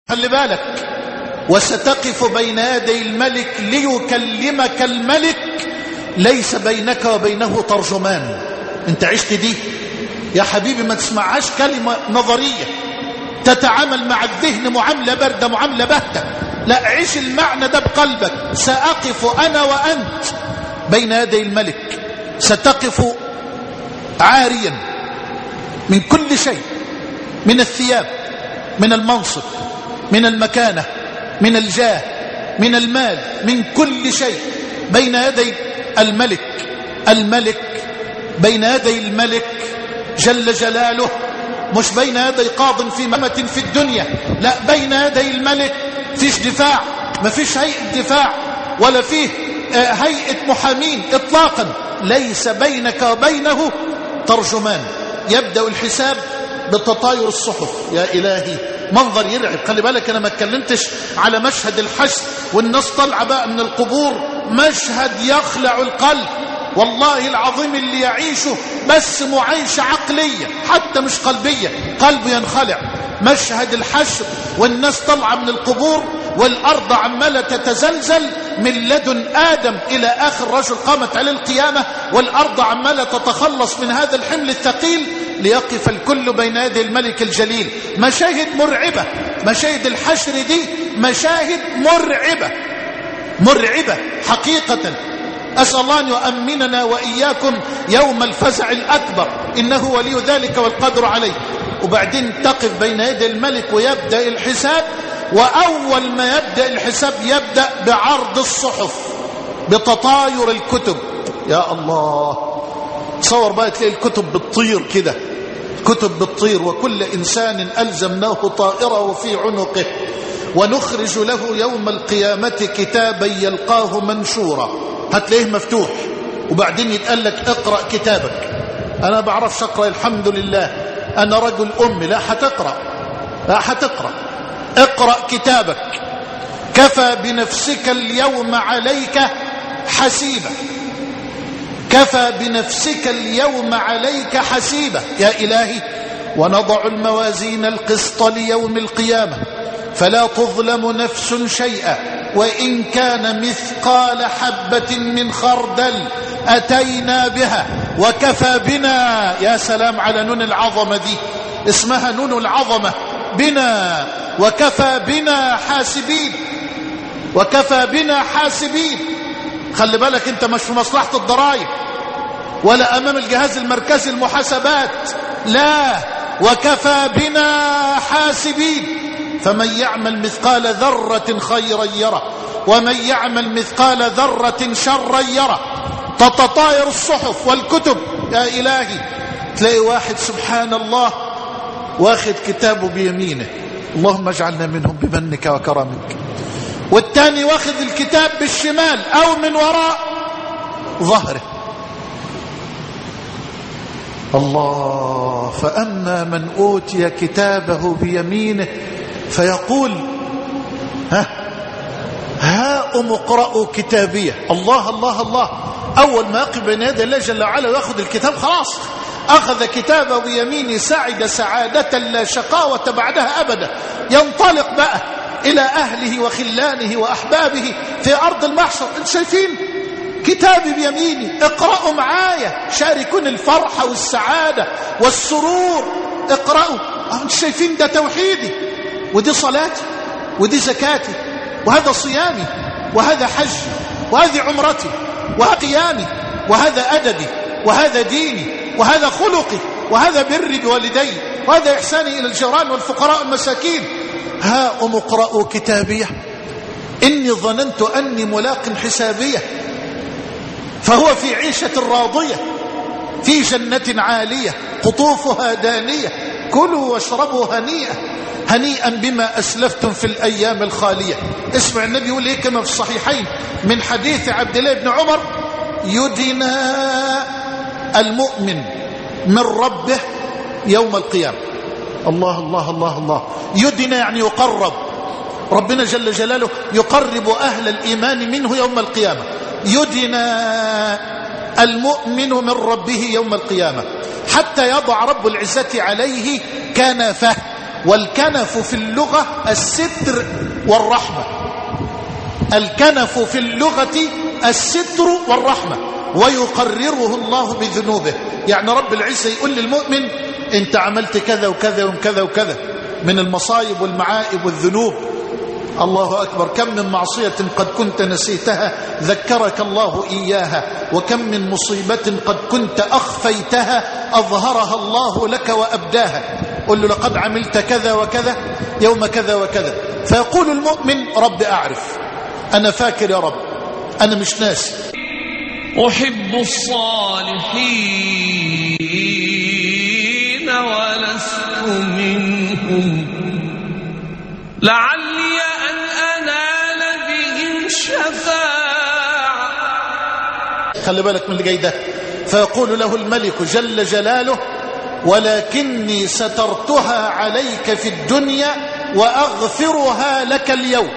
خلي بالك وستقف بين يدي الملك ليكلمك الملك ليس بينك وبينه ترجمان انت عشت دي يا حبيبي ما تسمعهاش كلمة نظرية تتعامل مع الذهن معاملة باردة معاملة باهتة لا عيش المعنى ده بقلبك سأقف أنا وأنت بين يدي الملك ستقف عاريا من كل شيء من الثياب من المنصب من المكانة من الجاه من المال من كل شيء بين يدي الملك الملك بين يدي الملك جل جلاله مش بين يدي قاض في مهمة في الدنيا لا بين يدي الملك فيش دفاع ما فيش هيئة دفاع ولا فيه هيئة محامين اطلاقا ليس بينك وبينه ترجمان يبدأ الحساب بتطاير الصحف يا إلهي منظر يرعب خلي بالك أنا ما اتكلمتش على مشهد الحشر والناس طالعه بقى من القبور مشهد يخلع القلب والله العظيم اللي يعيشه بس معيشة عقلية حتى مش قلبية قلبه ينخلع مشهد الحشر والناس طالعه من القبور والأرض عمالة تتزلزل من لدن آدم إلى آخر رجل قامت عليه القيامة والأرض عمالة تتخلص من هذا الحمل الثقيل ليقف الكل بين يدي الملك الجليل مشاهد مرعبة مشاهد الحشر دي مشاهد مرعبة مرعبة حقيقة أسأل الله أن يؤمننا وإياكم يوم الفزع الأكبر إنه ولي ذلك والقدر عليه وبعدين تقف بين يدي الملك ويبدأ الحساب وأول ما يبدأ الحساب يبدأ بعرض الصحف بتطاير الكتب يا الله تصور بقى تلاقي الكتب بتطير كده كتب بتطير وكل إنسان ألزمناه طائره في عنقه ونخرج له يوم القيامة كتابا يلقاه منشورا هتلاقيه مفتوح وبعدين يتقال لك اقرأ كتابك أنا بعرفش أقرأ الحمد لله أنا رجل أمي لا حتقرأ لا حتقرأ اقرأ كتابك كفى بنفسك اليوم عليك حسيبا كفى بنفسك اليوم عليك حسيبا يا إلهي ونضع الموازين القسط ليوم القيامة فلا تظلم نفس شيئا وإن كان مثقال حبة من خردل أتينا بها وكفى بنا يا سلام على نون العظمة دي اسمها نون العظمة بنا وكفى بنا حاسبين وكفى بنا حاسبين خلي بالك انت مش في مصلحة الضرائب ولا امام الجهاز المركزي المحاسبات لا وكفى بنا حاسبين فمن يعمل مثقال ذرة خيرا يره ومن يعمل مثقال ذرة شرا يره تتطاير الصحف والكتب يا إلهي تلاقي واحد سبحان الله واخد كتابه بيمينه اللهم اجعلنا منهم بمنك وكرمك والتاني واخد الكتاب بالشمال أو من وراء ظهره الله فأما من أوتي كتابه بيمينه فيقول ها ها اقرأوا كتابية الله الله الله أول ما يقف بين يدي الله جل وعلا ويأخذ الكتاب خلاص أخذ كتابه بيمينه سعد سعادة لا شقاوة بعدها أبدا ينطلق بقى إلى أهله وخلانه وأحبابه في أرض المحشر انت شايفين كتابي بيميني اقرأوا معايا شاركون الفرحة والسعادة والسرور اقرأوا انت شايفين ده توحيدي ودي صلاتي ودي زكاتي وهذا صيامي وهذا حجي وهذه عمرتي وهذا قيامي وهذا أدبي وهذا ديني وهذا خلقي وهذا بري بوالدي وهذا إحساني إلى الجيران والفقراء والمساكين ها أم اقرأوا كتابيه إني ظننت أني ملاق حسابيه فهو في عيشة راضية في جنة عالية قطوفها دانية كلوا واشربوا هنيئا هنيئا بما أسلفتم في الأيام الخالية اسمع النبي يقول إيه كما في الصحيحين من حديث عبد الله بن عمر يدنا المؤمن من ربه يوم القيامة الله الله الله الله يدنا يعني يقرب ربنا جل جلاله يقرب أهل الإيمان منه يوم القيامة يدنا المؤمن من ربه يوم القيامة حتى يضع رب العزة عليه كنفه والكنف في اللغة الستر والرحمة الكنف في اللغة الستر والرحمة ويقرره الله بذنوبه يعني رب العزة يقول للمؤمن انت عملت كذا وكذا وكذا وكذا من المصايب والمعائب والذنوب الله أكبر كم من معصية قد كنت نسيتها ذكرك الله إياها وكم من مصيبة قد كنت أخفيتها أظهرها الله لك وأبداها قل له لقد عملت كذا وكذا يوم كذا وكذا فيقول المؤمن رب أعرف أنا فاكر يا رب أنا مش ناسي أحب الصالحين ولست منهم لعلي أن أنال بهم شفاعة خلي بالك من اللي جاي ده فيقول له الملك جل جلاله ولكني سترتها عليك في الدنيا وأغفرها لك اليوم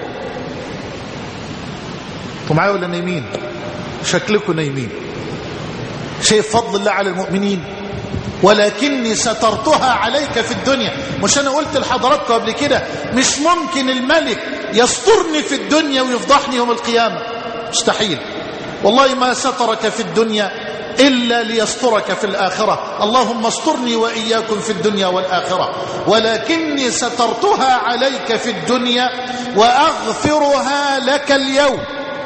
انتوا معايا ولا نايمين شكلكم نايمين شايف فضل الله على المؤمنين ولكني سترتها عليك في الدنيا مش انا قلت لحضراتكم قبل كده مش ممكن الملك يسترني في الدنيا ويفضحني يوم القيامة مستحيل والله ما سترك في الدنيا إلا ليسترك في الآخرة اللهم استرني وإياكم في الدنيا والآخرة ولكني سترتها عليك في الدنيا وأغفرها لك اليوم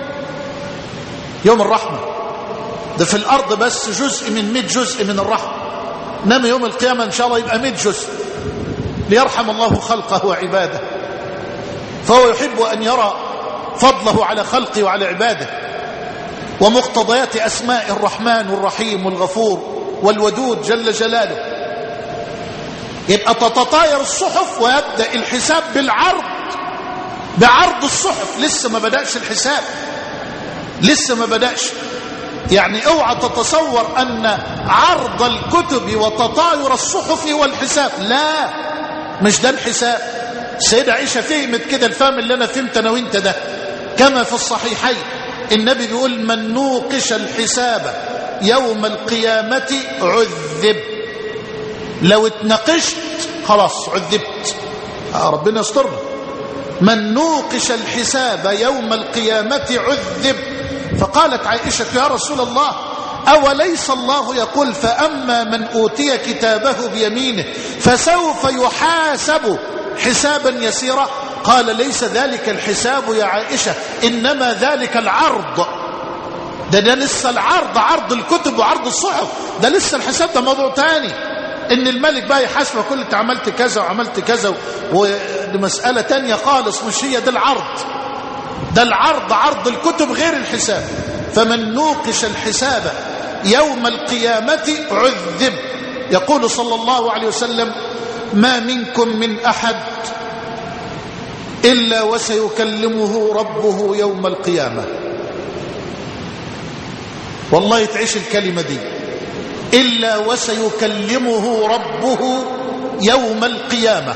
يوم الرحمة ده في الأرض بس جزء من 100 جزء من الرحمة نما يوم القيامة إن شاء الله يبقى 100 جزء ليرحم الله خلقه وعباده فهو يحب أن يرى فضله على خلقه وعلى عباده ومقتضيات أسماء الرحمن والرحيم والغفور والودود جل جلاله يبقى تتطاير الصحف ويبدأ الحساب بالعرض بعرض الصحف لسه ما بدأش الحساب لسه ما بدأش يعني اوعى تتصور ان عرض الكتب وتطاير الصحف هو الحساب لا مش ده الحساب السيدة عائشة فهمت كده الفهم اللي انا فهمت انا وانت ده كما في الصحيحين النبي بيقول من نوقش الحساب يوم القيامة عذب لو اتناقشت خلاص عذبت آه ربنا يسترنا من نوقش الحساب يوم القيامة عذب فقالت عائشة يا رسول الله أوليس الله يقول فأما من أوتي كتابه بيمينه فسوف يحاسب حسابا يسيرا قال ليس ذلك الحساب يا عائشة إنما ذلك العرض ده ده لسه العرض عرض الكتب وعرض الصحف ده لسه الحساب ده موضوع تاني ان الملك بقى يحاسبك كل انت عملت كذا وعملت كذا ومسألة تانية خالص مش هي ده العرض ده العرض عرض الكتب غير الحساب فمن نوقش الحساب يوم القيامة عذب يقول صلى الله عليه وسلم ما منكم من أحد إلا وسيكلمه ربه يوم القيامة والله تعيش الكلمة دي إلا وسيكلمه ربه يوم القيامة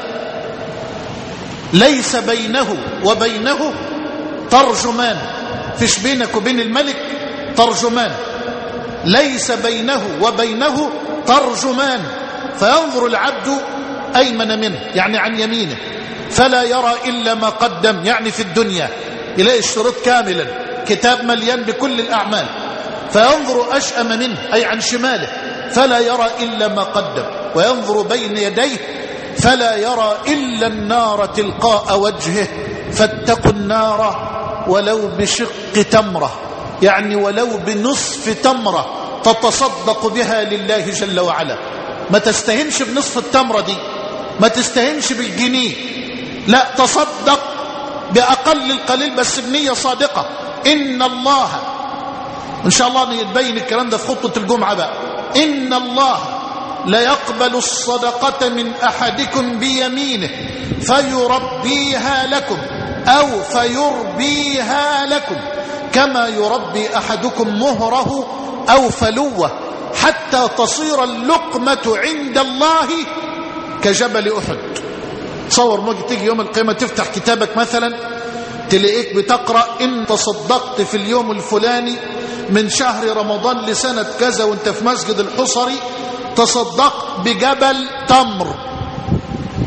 ليس بينه وبينه ترجمان فيش بينك وبين الملك ترجمان ليس بينه وبينه ترجمان فينظر العبد أيمن منه يعني عن يمينه فلا يرى إلا ما قدم يعني في الدنيا يلاقي الشروط كاملا كتاب مليان بكل الأعمال فينظر أشأم منه أي عن شماله فلا يرى إلا ما قدم وينظر بين يديه فلا يرى إلا النار تلقاء وجهه فاتقوا النار ولو بشق تمرة يعني ولو بنصف تمرة تتصدق بها لله جل وعلا ما تستهنش بنصف التمرة دي ما تستهنش بالجنيه لا تصدق بأقل القليل بس بنية صادقة إن الله إن شاء الله نبين الكلام ده في خطة الجمعة بقى إن الله لا يقبل الصدقة من أحدكم بيمينه فيربيها لكم أو فيربيها لكم كما يربي أحدكم مهره أو فلوه حتى تصير اللقمة عند الله كجبل أحد تصور موجة تيجي يوم القيامة تفتح كتابك مثلا تلاقيك بتقرأ إن تصدقت في اليوم الفلاني من شهر رمضان لسنة كذا وانت في مسجد الحصري تصدقت بجبل تمر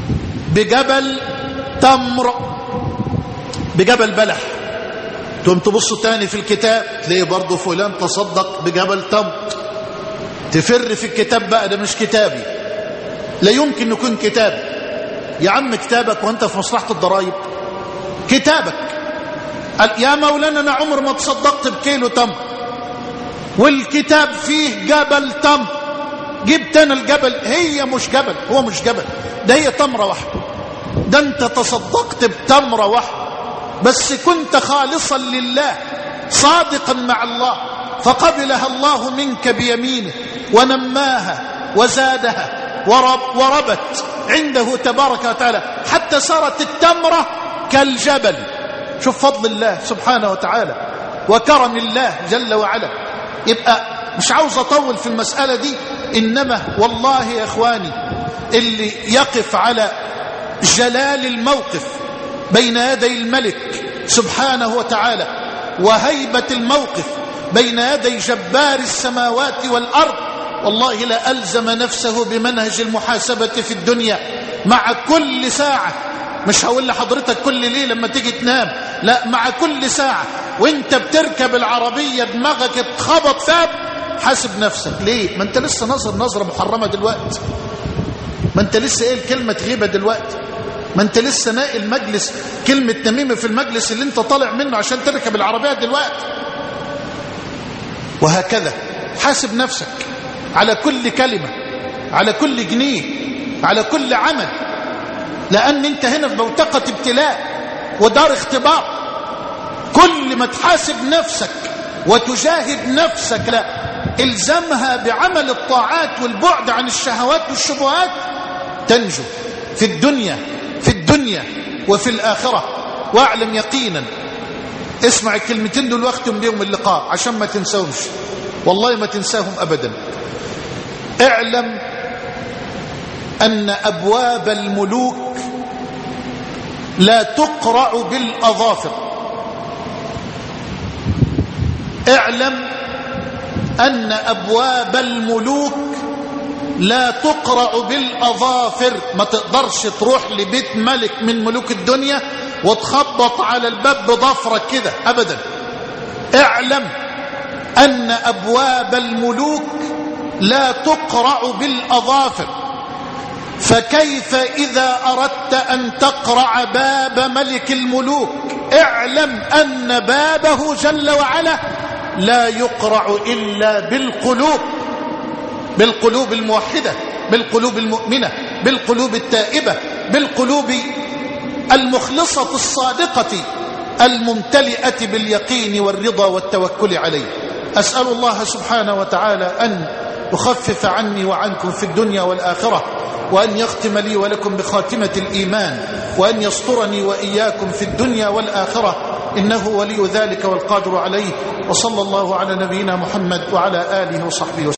بجبل تمر بجبل بلح تقوم تبص تاني في الكتاب تلاقي برضه فلان تصدق بجبل تمر تفر في الكتاب بقى ده مش كتابي لا يمكن يكون كتابي يا عم كتابك وانت في مصلحة الضرائب كتابك قال يا مولانا انا عمر ما تصدقت بكيلو تمر والكتاب فيه جبل تمر جبت انا الجبل هي مش جبل هو مش جبل ده هي تمره واحده ده انت تصدقت بتمره واحده بس كنت خالصا لله صادقا مع الله فقبلها الله منك بيمينه ونماها وزادها ورب وربت عنده تبارك وتعالى حتى صارت التمره كالجبل شوف فضل الله سبحانه وتعالى وكرم الله جل وعلا يبقى مش عاوز اطول في المسألة دي انما والله يا اخواني اللي يقف على جلال الموقف بين يدي الملك سبحانه وتعالى وهيبة الموقف بين يدي جبار السماوات والأرض والله لا ألزم نفسه بمنهج المحاسبة في الدنيا مع كل ساعة مش هقول لحضرتك كل ليلة لما تيجي تنام لا مع كل ساعة وانت بتركب العربية دماغك اتخبط فيها حاسب نفسك ليه ما انت لسه نظر نظرة محرمة دلوقتي ما انت لسه ايه الكلمة غيبة دلوقتي ما انت لسه ناقل مجلس كلمة نميمة في المجلس اللي انت طالع منه عشان تركب العربية دلوقتي وهكذا حاسب نفسك على كل كلمة على كل جنيه على كل عمل لأن انت هنا في بوتقة ابتلاء ودار اختبار كل ما تحاسب نفسك وتجاهد نفسك لا الزمها بعمل الطاعات والبعد عن الشهوات والشبهات تنجو في الدنيا في الدنيا وفي الآخرة واعلم يقينا اسمع الكلمتين دول واختم بيهم اللقاء عشان ما تنساهمش والله ما تنساهم أبدا اعلم أن أبواب الملوك لا تقرع بالأظافر اعلم أن أبواب الملوك لا تقرأ بالأظافر ما تقدرش تروح لبيت ملك من ملوك الدنيا وتخبط على الباب بضفرك كده أبدا اعلم أن أبواب الملوك لا تقرأ بالأظافر فكيف إذا أردت أن تقرع باب ملك الملوك اعلم أن بابه جل وعلا لا يقرع إلا بالقلوب بالقلوب الموحدة بالقلوب المؤمنة بالقلوب التائبة بالقلوب المخلصة الصادقة الممتلئة باليقين والرضا والتوكل عليه أسأل الله سبحانه وتعالى أن يخفف عني وعنكم في الدنيا والآخرة وأن يختم لي ولكم بخاتمة الإيمان وأن يسترني وإياكم في الدنيا والآخرة إنه ولي ذلك والقادر عليه وصلى الله على نبينا محمد وعلى آله وصحبه وسلم